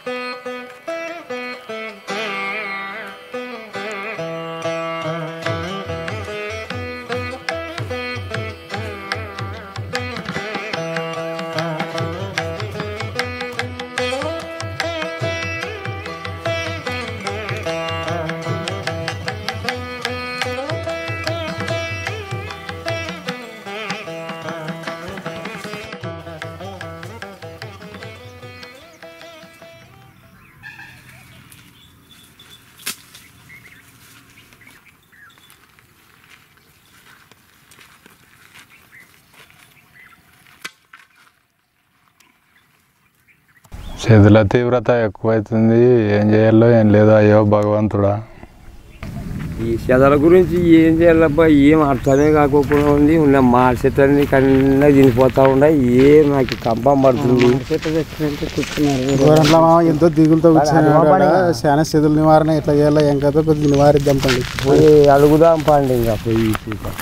చేతుల తీవ్రత ఎక్కువైతుంది ఏం చేయాలో ఏం లేదో అయ్యో భగవంతుడా ఈ చెదల గురించి ఏం చేయాలబ్బా ఏం అర్థమే కాకోకుండా ఉంది ఉన్న మా చెట్లన్నీ కన్నా తినిపోతా ఉన్నాయి ఏం నాకు కంపం పడుతుంది గోరంట్ల మామ ఎంతో దిగులతో కూర్చున్నాడు చాలా సెదుల నివారణ ఎట్లా చేయాలో ఏం కదా కొద్దిగా నివారిద్దాం పండి పోయి అడుగుదాం పండి ఇంకా పోయి చూద్దాం.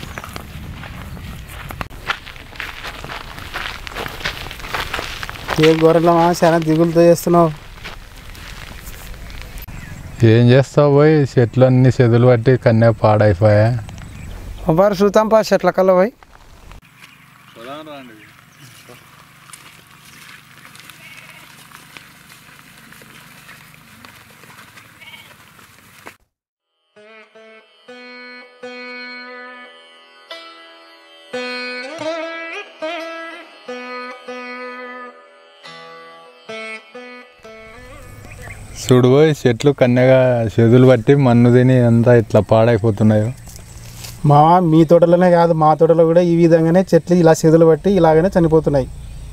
ఏ గోరంట్ల మామ చాలా దిగులతో చేస్తున్నావు ఏం చేస్తావు పోయి చెట్లు అన్ని చెదులు పట్టి కన్యా పాడైపోయా బారు చూద్దాం పా చెట్ల కల్లా పోయి చూడు పోయి చెట్లు కన్యగా చెదులు పట్టి మన్ను తిని అంతా ఇట్లా పాడైపోతున్నాయో మామ మీ తోటలోనే కాదు మా తోటలో కూడా ఈ విధంగానే చెట్లు ఇలా సెదులు పట్టి ఇలాగనే చనిపోతున్నాయి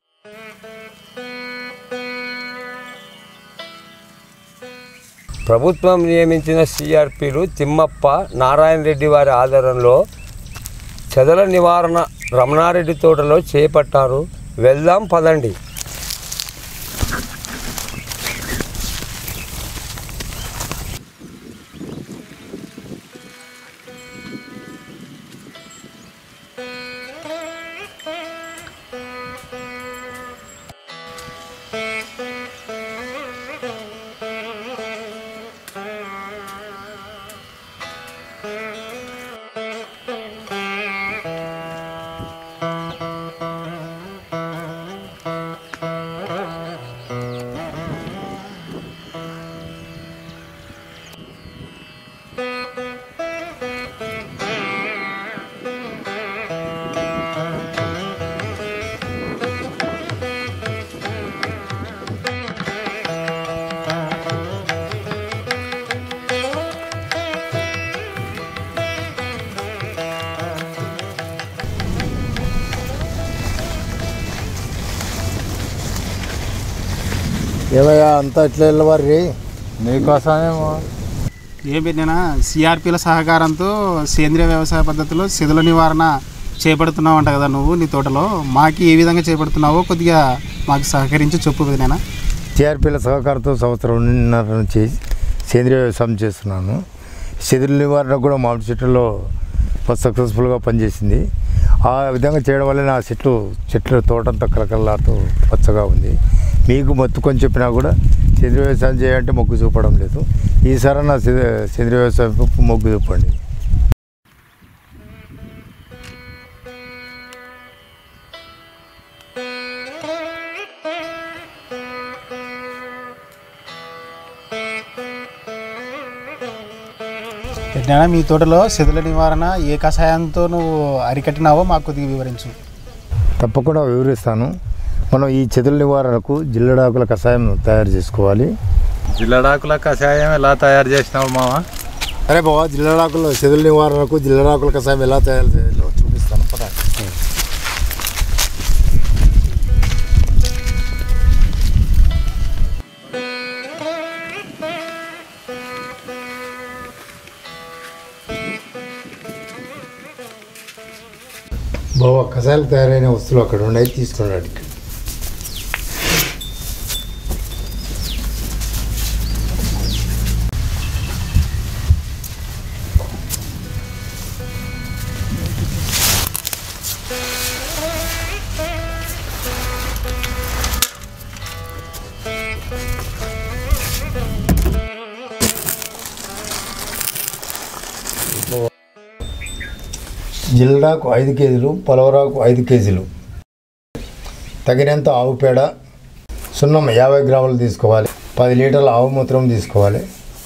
ప్రభుత్వం నియమించిన సిఆర్పిలు తిమ్మప్ప నారాయణ రెడ్డి వారి ఆధ్వర్యంలో చెదల నివారణ రమణారెడ్డి తోటలో చేపట్టారు వెళ్దాం పదండి ఏమయ్యా అంతా ఇట్లా వెళ్ళవారి నీకోసమేమో ఏం పెట్టినా సిఆర్పిల సహకారంతో సేంద్రియ వ్యవసాయ పద్ధతిలో సెదుల నివారణ చేపడుతున్నావు అంట కదా నువ్వు నీ తోటలో మాకి ఏ విధంగా చేపడుతున్నావో కొద్దిగా మాకు సహకరించి చెప్పు నేను టీఆర్పీల సహకారంతో సంవత్సరంన్నర నుంచి సేంద్రియ వ్యవసాయం చేస్తున్నాను చెదుల నివారణ కూడా మామిడి చెట్లలో సక్సెస్ఫుల్గా పనిచేసింది ఆ విధంగా చేయడం వల్ల నా చెట్లు చెట్ల తోటంతా కలకల్లాడుతూ పచ్చగా ఉంది మీకు మొత్తుకొని చెప్పినా కూడా సేంద్రియ వ్యవసాయం చేయాలంటే మొగ్గు చూపడం లేదు ఈసారి నా సేంద్రియ వ్యవసాయం మొగ్గు చూపండి పెట్టినా మీ తోటలో సెదుల నివారణ ఏ కషాయంతో నువ్వు అరికట్టినావో మాకు కొద్దిగా వివరించు తప్పకుండా వివరిస్తాను మనం ఈ చెదుల నివారణకు జిల్లడాకుల కషాయం తయారు చేసుకోవాలి జిల్లడాకుల కషాయం ఎలా తయారు చేసినావు మామ అరే బాబా జిల్లడాకుల చెదుల నివారణకు జిల్లడాకుల కషాయం ఎలా తయారు చేయాలో చూపిస్తాను పద బాబా కషాయాలు తయారైన వస్తువులు అక్కడ ఉన్నాయి తీసుకున్నాడు ఇక్కడ జిల్లాకు ఐదు కేజీలు పొలవరాకు ఐదు కేజీలు తగినంత ఆవు పేడ సున్నం యాభై గ్రాములు తీసుకోవాలి పది లీటర్ల ఆవు మూత్రం తీసుకోవాలి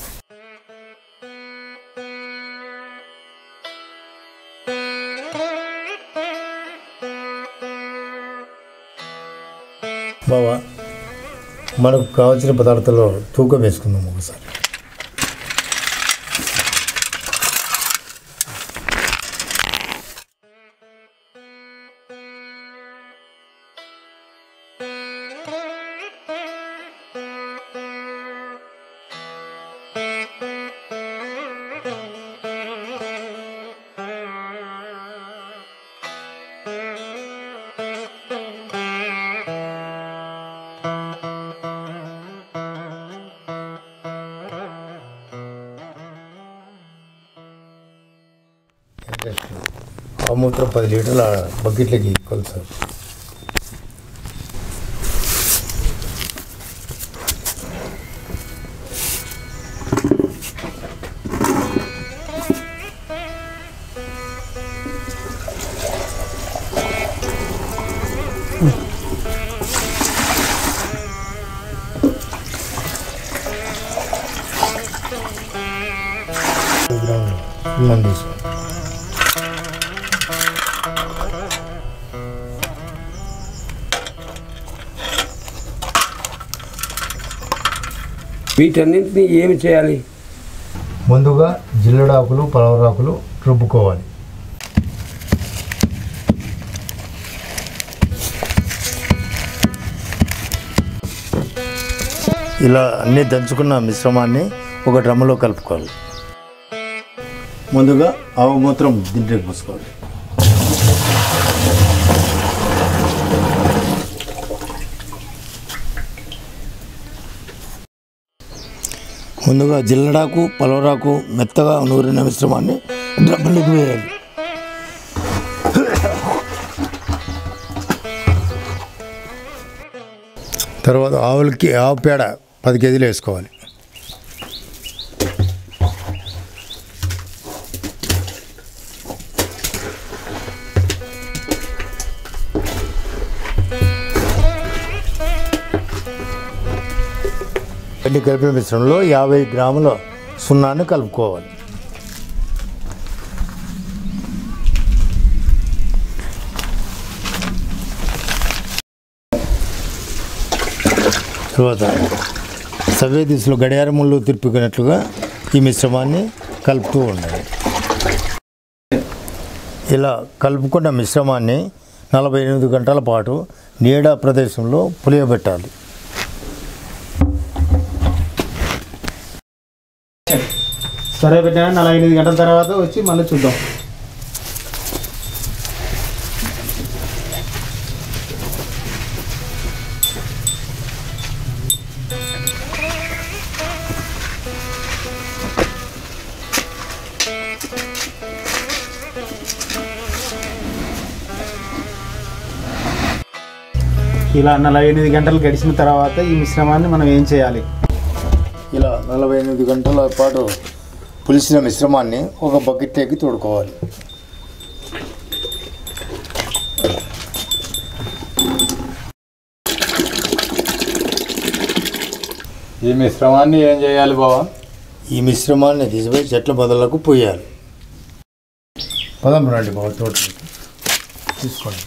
బావా మనకు కావాల్సిన పదార్థాలు తూకం వేసుకుందాం ఒకసారి ఆవు మూత్రం పది లీటర్ల బకెట్లకి కొలుసారు సున్నం తీసుకో వీటన్నింటినీ ఏమి చేయాలి ముందుగా జిల్లడాకులు పలవరాకులు రుబ్బుకోవాలి ఇలా అన్నీ దంచుకున్న మిశ్రమాన్ని ఒక డ్రమ్ములో కలుపుకోవాలి ముందుగా ఆవు మూత్రం దీంట్లోకి పోసుకోవాలి ముందుగా జిల్లడాకు పలవరాకు మెత్తగా నూరిన మిశ్రమాన్ని డ్రమ్ములోకి వేయాలి తర్వాత ఆవులకి ఆవు పేడ పది కేజీలు వేసుకోవాలి అన్ని కలిపిన మిశ్రమంలో యాభై గ్రాముల సున్నాన్ని కలుపుకోవాలి తర్వాత సవ్య దిశలో గడియార ముళ్ళు తిప్పుకున్నట్లుగా ఈ మిశ్రమాన్ని కలుపుతూ ఉండాలి ఇలా కలుపుకున్న మిశ్రమాన్ని నలభై ఎనిమిది గంటల పాటు నీడ ప్రదేశంలో పులియబెట్టాలి సరే పెట్టినా నలభై ఎనిమిది గంటల తర్వాత వచ్చి మళ్ళీ చూద్దాం ఇలా నలభై ఎనిమిది గంటలు గడిచిన తర్వాత ఈ మిశ్రమాన్ని మనం ఏం చేయాలి ఇలా నలభై ఎనిమిది గంటల పాటు పులిసిన మిశ్రమాన్ని ఒక బకెట్లోకి తోడుకోవాలి ఈ మిశ్రమాన్ని ఏం చేయాలి బావా ఈ మిశ్రమాన్ని తీసిపోయి చెట్ల మొదలకు పోయాలి పదం రండి బాబు తోట తీసుకోండి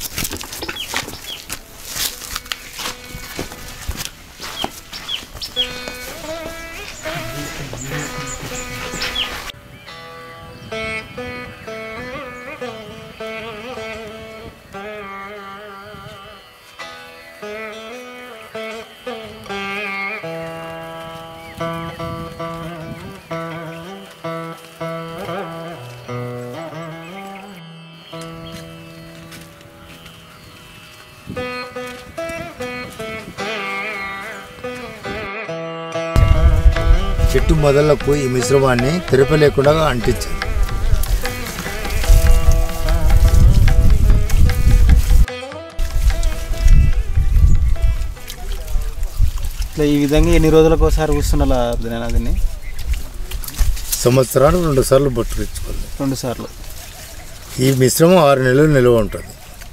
చెట్టు మొదలకు ఈ మిశ్రమాన్ని తెరప లేకుండా అంటించాలి ఇట్లా ఈ విధంగా ఎన్ని రోజులకు ఒకసారి కూర్చుండాలా నేను దీన్ని సంవత్సరాలు రెండు సార్లు బొట్టు తెచ్చుకోవాలి రెండు సార్లు ఈ మిశ్రమం ఆరు నెలలు నిల్వ ఉంటుంది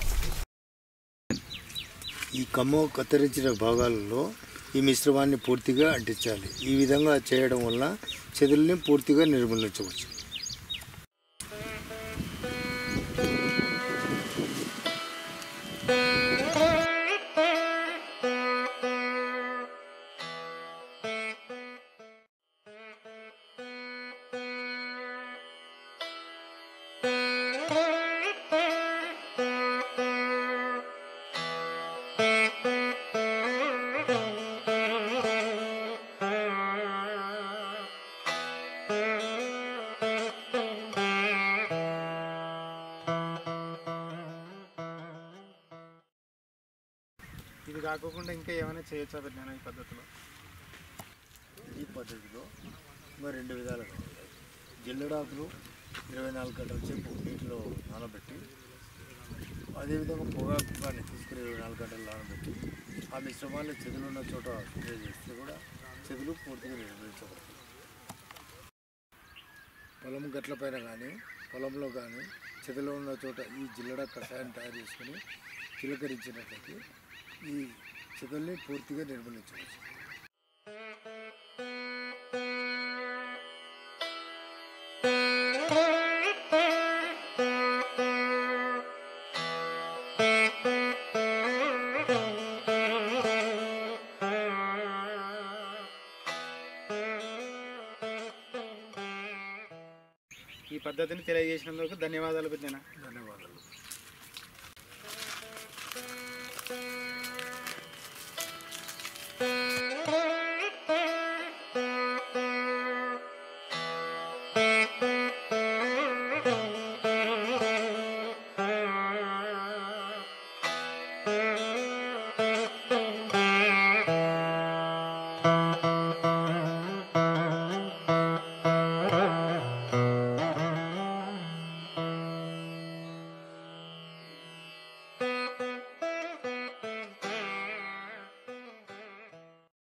ఈ కమ్మ కత్తిరించిన భాగాలలో ఈ మిశ్రమాన్ని పూర్తిగా అంటించాలి ఈ విధంగా చేయడం వల్ల చెదుల్ని పూర్తిగా నిర్మూలించవచ్చు ఇది కాకోకుండా ఇంకా ఏమైనా చేయొచ్చా పెద్దనా ఈ పద్ధతిలో ఈ పద్ధతిలో మరి రెండు విధాలుగా ఉంటాయి జిల్లడాకులు ఇరవై నాలుగు గంటల సేపు నీటిలో నానబెట్టి అదేవిధంగా పొగాకు కానీ తీసుకుని ఇరవై నాలుగు గంటలు నానబెట్టి ఆ మిశ్రమాన్ని చెదులు ఉన్న చోట స్ప్రే చేస్తే కూడా చెదులు పూర్తిగా నిర్వహించబడతాయి పొలం గట్ల పైన కానీ పొలంలో కానీ చెదులు ఉన్న చోట ఈ జిల్లడ కషాయం తయారు చేసుకుని చిలకరించినట్లయితే ఈ చెదుల్ని పూర్తిగా నిర్మూలించవచ్చు ఈ పద్ధతిని తెలియజేసినందుకు ధన్యవాదాలు పెద్దనా ధన్యవాదాలు